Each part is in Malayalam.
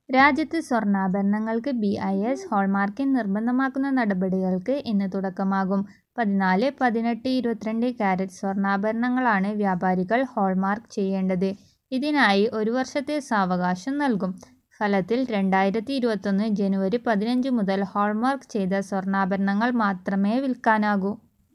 രാജ്യത്ത് സ്വർണ്ണാഭരണങ്ങൾക്ക് ബി ഐ എസ് ഹോൾമാർക്കിംഗ് നിർബന്ധമാക്കുന്ന നടപടികൾക്ക് ഇന്ന് തുടക്കമാകും പതിനാല് പതിനെട്ട് ഇരുപത്തിരണ്ട് കാരറ്റ് സ്വർണ്ണാഭരണങ്ങളാണ് വ്യാപാരികൾ ഹോൾമാർക്ക് ചെയ്യേണ്ടത് ഇതിനായി ഒരു വർഷത്തെ സാവകാശം നൽകും ഫലത്തിൽ രണ്ടായിരത്തി ഇരുപത്തൊന്ന് ജനുവരി പതിനഞ്ച് മുതൽ ഹോൾമാർക്ക് ചെയ്ത സ്വർണ്ണാഭരണങ്ങൾ മാത്രമേ വിൽക്കാനാകൂ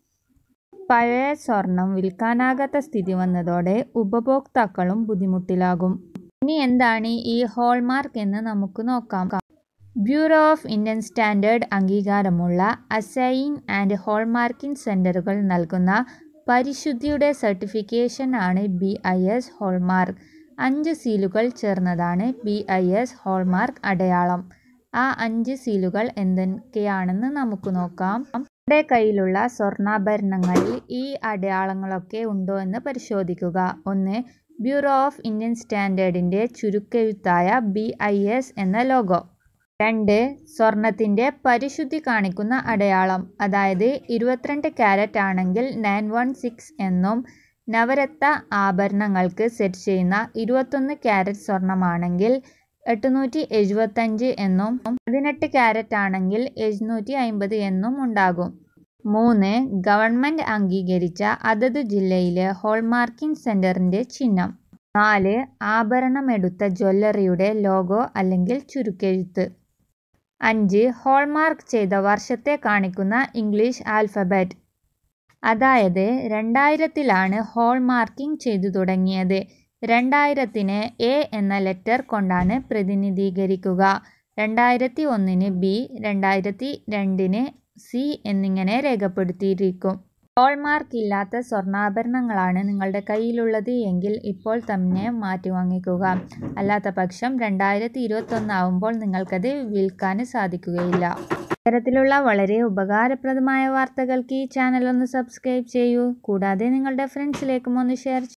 പഴയ സ്വർണം വിൽക്കാനാകാത്ത സ്ഥിതി വന്നതോടെ ഉപഭോക്താക്കളും ബുദ്ധിമുട്ടിലാകും ഇനി എന്താണ് ഈ ഹോൾമാർക്ക് എന്ന് നമുക്ക് നോക്കാം ബ്യൂറോ ഓഫ് ഇന്ത്യൻ സ്റ്റാൻഡേർഡ് അംഗീകാരമുള്ള അസൈൻ ആൻഡ് ഹോൾമാർക്കിംഗ് സെൻ്ററുകൾ നൽകുന്ന പരിശുദ്ധിയുടെ സർട്ടിഫിക്കേഷൻ ആണ് ബി ഐ എസ് ഹോൾമാർക്ക് അഞ്ച് സീലുകൾ ചേർന്നതാണ് ബി ഐ എസ് ഹോൾമാർക്ക് അടയാളം ആ അഞ്ച് സീലുകൾ എന്തൊക്കെയാണെന്ന് നമുക്ക് നോക്കാം നമ്മുടെ കയ്യിലുള്ള സ്വർണ്ണാഭരണങ്ങളിൽ ഈ അടയാളങ്ങളൊക്കെ ഉണ്ടോ എന്ന് പരിശോധിക്കുക ഒന്ന് ബ്യൂറോ ഓഫ് ഇന്ത്യൻ സ്റ്റാൻഡേർഡിൻ്റെ ചുരുക്കെഴുത്തായ ബി ഐ എസ് എന്ന ലോഗോ രണ്ട് സ്വർണത്തിൻ്റെ പരിശുദ്ധി കാണിക്കുന്ന അടയാളം അതായത് ഇരുപത്തിരണ്ട് ക്യാരറ്റ് ആണെങ്കിൽ നയൻ വൺ സിക്സ് എന്നും നവരത്ന ആഭരണങ്ങൾക്ക് സെറ്റ് ചെയ്യുന്ന ഇരുപത്തൊന്ന് ക്യാരറ്റ് സ്വർണമാണെങ്കിൽ എട്ടുനൂറ്റി എഴുപത്തഞ്ച് എന്നും പതിനെട്ട് ക്യാരറ്റ് ആണെങ്കിൽ എഴുന്നൂറ്റി അമ്പത് എന്നും ഉണ്ടാകും മൂന്ന് ഗവൺമെൻറ് അംഗീകരിച്ച അതത് ജില്ലയിലെ ഹോൾമാർക്കിംഗ് സെൻറ്ററിൻ്റെ ചിഹ്നം നാല് ആഭരണമെടുത്ത ജ്വല്ലറിയുടെ ലോഗോ അല്ലെങ്കിൽ ചുരുക്കെഴുത്ത് അഞ്ച് ഹോൾമാർക്ക് ചെയ്ത വർഷത്തെ കാണിക്കുന്ന ഇംഗ്ലീഷ് ആൽഫബറ്റ് അതായത് രണ്ടായിരത്തിലാണ് ഹോൾമാർക്കിംഗ് ചെയ്തു തുടങ്ങിയത് രണ്ടായിരത്തിന് എ എന്ന ലെറ്റർ കൊണ്ടാണ് പ്രതിനിധീകരിക്കുക രണ്ടായിരത്തി ഒന്നിന് ബി രണ്ടായിരത്തി രണ്ടിന് സി എന്നിങ്ങനെ രേഖപ്പെടുത്തിയിരിക്കും ഹോൾമാർക്ക് ഇല്ലാത്ത സ്വർണ്ണാഭരണങ്ങളാണ് നിങ്ങളുടെ കയ്യിലുള്ളത് എങ്കിൽ ഇപ്പോൾ തന്നെ മാറ്റി വാങ്ങിക്കുക അല്ലാത്ത പക്ഷം രണ്ടായിരത്തി ഇരുപത്തൊന്ന് ആവുമ്പോൾ നിങ്ങൾക്കത് വിൽക്കാൻ സാധിക്കുകയില്ല ഇത്തരത്തിലുള്ള വളരെ ഉപകാരപ്രദമായ വാർത്തകൾക്ക് ഈ ചാനൽ ഒന്ന് സബ്സ്ക്രൈബ് ചെയ്യൂ കൂടാതെ നിങ്ങളുടെ ഫ്രണ്ട്സിലേക്കും ഒന്ന് ഷെയർ